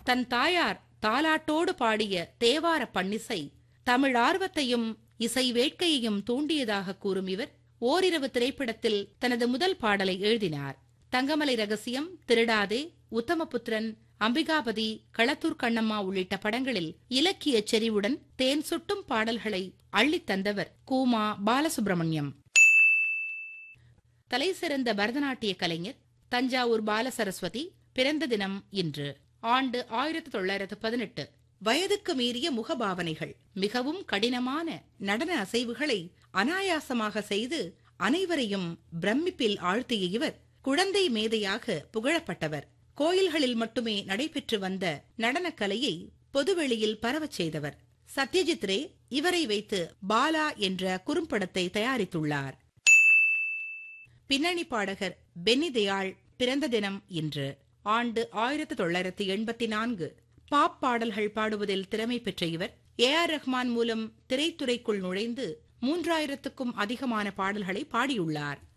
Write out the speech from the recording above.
தன் தாயார் தாலாட்டோடு பாடிய தேவார பன்னிசை தமிழ் ஆர்வத்தையும் இசை வேட்கையையும் தூண்டியதாக கூறும் இவர் ஓரிரவு திரைப்படத்தில் தனது முதல் பாடலை எழுதினார் தங்கமலை ரகசியம் திருடாதே உத்தமபுத்திரன் அம்பிகாபதி களத்தூர் கண்ணம்மா உள்ளிட்ட படங்களில் இலக்கிய செறிவுடன் தேன் சுட்டும் பாடல்களை அள்ளித் தந்தவர் கூமா பாலசுப்ரமணியம் தலைசிறந்த பரதநாட்டிய கலைஞர் தஞ்சாவூர் பாலசரஸ்வதி பிறந்த தினம் இன்று ஆண்டு ஆயிரத்தி தொள்ளாயிரத்து பதினெட்டு வயதுக்கு மீறிய முகபாவனைகள் மிகவும் கடினமான நடன அசைவுகளை அனாயாசமாக செய்து அனைவரையும் பிரமிப்பில் ஆழ்த்திய இவர் குழந்தை மேதையாக புகழப்பட்டவர் கோயில்களில் மட்டுமே நடைபெற்று வந்த நடனக்கலையை பொதுவெளியில் பரவச் செய்தவர் சத்யஜித் ரே இவரை வைத்து பாலா என்ற குறும்படத்தை தயாரித்துள்ளார் பின்னணி பாடகர் பென்னி தயாள் பிறந்த தினம் இன்று ஆண்டு ஆயிரத்தி தொள்ளாயிரத்தி எண்பத்தி நான்கு பாப் பாடல்கள் பாடுவதில் திறமை பெற்ற இவர் ஏ ஆர் ரஹ்மான் மூலம் திரைத்துறைக்குள் நுழைந்து மூன்றாயிரத்துக்கும் அதிகமான பாடல்களை பாடியுள்ளார்